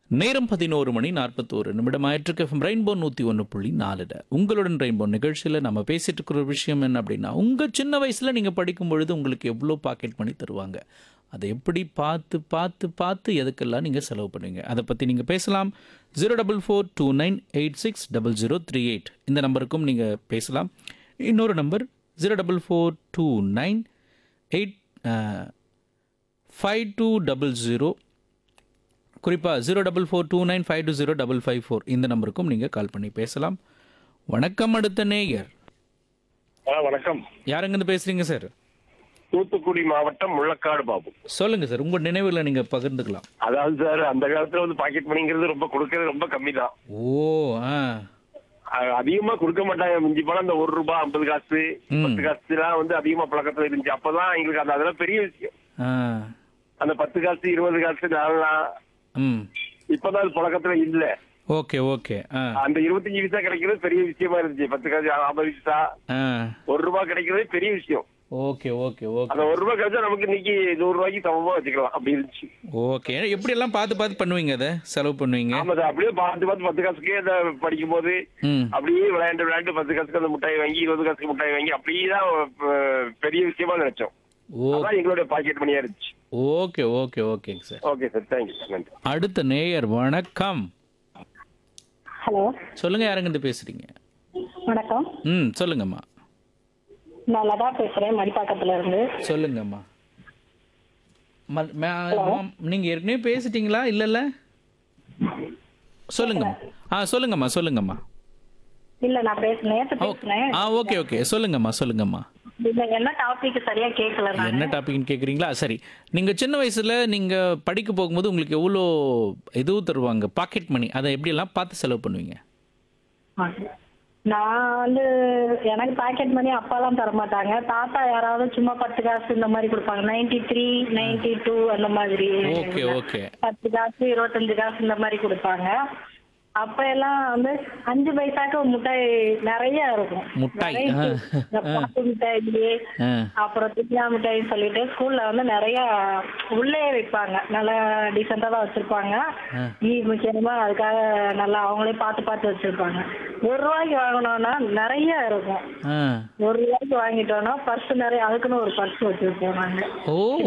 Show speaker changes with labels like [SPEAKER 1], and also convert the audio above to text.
[SPEAKER 1] நேரம் பதினோரு மணி நாற்பத்தோரு நிமிடம் ஆயிற்றுக்கு எஃப்எம் ரெயின்போ நூற்றி ஒன்று புள்ளி நாலுல உங்களுடன் ரெயின்போ நிகழ்ச்சியில் நம்ம பேசிட்டு இருக்கிற ஒரு விஷயம் என்ன அப்படின்னா உங்கள் சின்ன வயசில் நீங்கள் படிக்கும் பொழுது உங்களுக்கு எவ்வளோ பாக்கெட் பண்ணி தருவாங்க அதை எப்படி பார்த்து பார்த்து பார்த்து எதுக்கெல்லாம் நீங்கள் செலவு பண்ணுவீங்க அதை பற்றி நீங்கள் பேசலாம் zero double four two nine eight six double zero three eight இந்த நம்பருக்கும் நீங்கள் பேசலாம் இன்னொரு number zero double four two nine eight five two double zero குறிப்பாக zero double four two nine five two zero double five four இந்த நம்பருக்கும் நீங்கள் கால் பண்ணி பேசலாம் வணக்கம் அடுத்த நேயர்
[SPEAKER 2] ஆ வணக்கம்
[SPEAKER 1] யாருங்கேருந்து பேசுகிறீங்க சார்
[SPEAKER 2] தூத்துக்குடி மாவட்டம் முள்ளக்காடு பாபு
[SPEAKER 1] சொல்லுங்கள் சார் உங்கள் நினைவுகளை நீங்கள் பகிர்ந்துக்கலாம்
[SPEAKER 2] அதாவது சார் அந்த காலத்துல வந்து பாக்கெட் மணிங்கிறது ரொம்ப கொடுக்கறது ரொம்ப கம்மி தான்
[SPEAKER 1] ஓ ஆ
[SPEAKER 2] அதிகமா கொடுக்க மாட்டாங்க மிஞ்சி போனா அந்த ஒரு ரூபாய் ஐம்பது காசு
[SPEAKER 1] ம்.
[SPEAKER 2] பத்து காசு எல்லாம் வந்து அதிகமா பழக்கத்துல இருந்துச்சு அப்பதான் எங்களுக்கு அந்த அதெல்லாம் பெரிய விஷயம்
[SPEAKER 1] ஆ
[SPEAKER 2] அந்த பத்து காசு இருபது காசு நாலாம்
[SPEAKER 1] ம்
[SPEAKER 2] இப்பதான் அது பழக்கத்துல இல்ல
[SPEAKER 1] ஓகே ஓகே ஆ
[SPEAKER 2] அந்த இருபத்தஞ்சு பைசா கிடைக்கிறது பெரிய விஷயமா இருந்துச்சு பத்து காசு ஐம்பது பைசா
[SPEAKER 1] ஆ
[SPEAKER 2] ஒரு ரூபாய் கிடைக்கிறது பெரிய விஷயம்
[SPEAKER 1] ஓகே ஓகே ஓகே
[SPEAKER 2] அந்த ஒரு ரூபாய் கிடைச்சா நமக்கு இன்னைக்கு நூறு ரூபாய்க்கு சமமா வச்சுக்கலாம் அப்படி இருந்துச்சு
[SPEAKER 1] ஓகே எப்படியெல்லாம் பார்த்து பார்த்து பண்ணுவீங்க அதை செலவு பண்ணுவீங்க
[SPEAKER 2] ஆமா சார் அப்படியே பார்த்து பார்த்து பத்து காசுக்கே அந்த படிக்கும் போது
[SPEAKER 1] ம்
[SPEAKER 2] அப்படியே விளையாண்டு விளையாண்டு பத்து காசுக்கு அந்த முட்டாய் வாங்கி இருபது காசுக்கு முட்டாய் வாங்கி அப்படியே தான் அஹ், பெரிய விஷயமா நினைச்சோம்
[SPEAKER 1] ஓ
[SPEAKER 2] அதான் எங்களுடைய பாக்கெட் மணியா இருந்துச்சு
[SPEAKER 1] ஓகே ஓகே ஓகேங்க sir
[SPEAKER 2] okay sir thank you sir நன்றி
[SPEAKER 1] அடுத்த நேயர் வணக்கம்
[SPEAKER 3] ஹலோ
[SPEAKER 1] சொல்லுங்க யாருங்கிட்ட பேசுறீங்க
[SPEAKER 3] வணக்கம்
[SPEAKER 1] ம் சொல்லுங்கம்மா
[SPEAKER 3] நான் லதா பேசுறேன் மடிப்பாக்கத்துல இருந்து
[SPEAKER 1] சொல்லுங்கம்மா மல்- மே- மாம், நீங்க ஏற்கனவே பேசிட்டீங்களா இல்லல்ல சொல்லுங்கம்மா ஆ சொல்லுங்கம்மா சொல்லுங்கம்மா
[SPEAKER 3] இல்ல நான் பேச நேத்து
[SPEAKER 1] ஓ,
[SPEAKER 3] பேசினேன்
[SPEAKER 1] ஆ ஓகே ஓகே சொல்லுங்கம்மா சொல்லுங்கம்மா
[SPEAKER 3] இல்ல என்ன டாபிக் சரியா கேட்கல நான்
[SPEAKER 1] என்ன டாபிக்னு கேட்குறீங்களா சரி நீங்க சின்ன வயசுல நீங்க படிக்க போகும்போது உங்களுக்கு எவ்வளோ எதுவும் தருவாங்க பாக்கெட் மணி அதை எப்படியெல்லாம் பார்த்து செலவு பண்ணுவீங்க
[SPEAKER 3] நான் வந்து எனக்கு பாக்கெட் மணி அப்பாலாம் தர மாட்டாங்க தாத்தா யாராவது சும்மா பத்து காசு இந்த மாதிரி கொடுப்பாங்க நைன்டி த்ரீ நைன்டி டூ அந்த மாதிரி
[SPEAKER 1] ஓகே ஓகே
[SPEAKER 3] பத்து காசு இருபத்தஞ்சு காசு இந்த மாதிரி கொடுப்பாங்க அப்ப எல்லாம் வந்து அஞ்சு பைசாக்கு ஒரு மிட்டாய் நிறைய இருக்கும்
[SPEAKER 1] முட்டாய்,
[SPEAKER 3] Variety.
[SPEAKER 1] ஆ.
[SPEAKER 3] இந்த பாட்டு மிட்டாய்
[SPEAKER 1] ஆ
[SPEAKER 3] அப்புறம் திட்லா மிட்டாய்னு சொல்லிட்டு ஸ்கூல்ல வந்து நிறைய உள்ளே வைப்பாங்க நல்லா டீசெண்டா தான் வச்சிருப்பாங்க
[SPEAKER 1] ஆ.
[SPEAKER 3] ஈ முக்கியமா அதுக்காக நல்லா அவங்களே பார்த்து பார்த்து வச்சிருப்பாங்க ஒரு ரூபாய்க்கு வாங்கினோம்னா நிறைய இருக்கும்
[SPEAKER 1] ஆ
[SPEAKER 3] ஒரு ரூபாய்க்கு வாங்கிட்டோம்னா பர்ஸ் நிறைய அதுக்குன்னு ஒரு பர்ஸ் வச்சிருப்போம் நாங்க
[SPEAKER 1] ஓ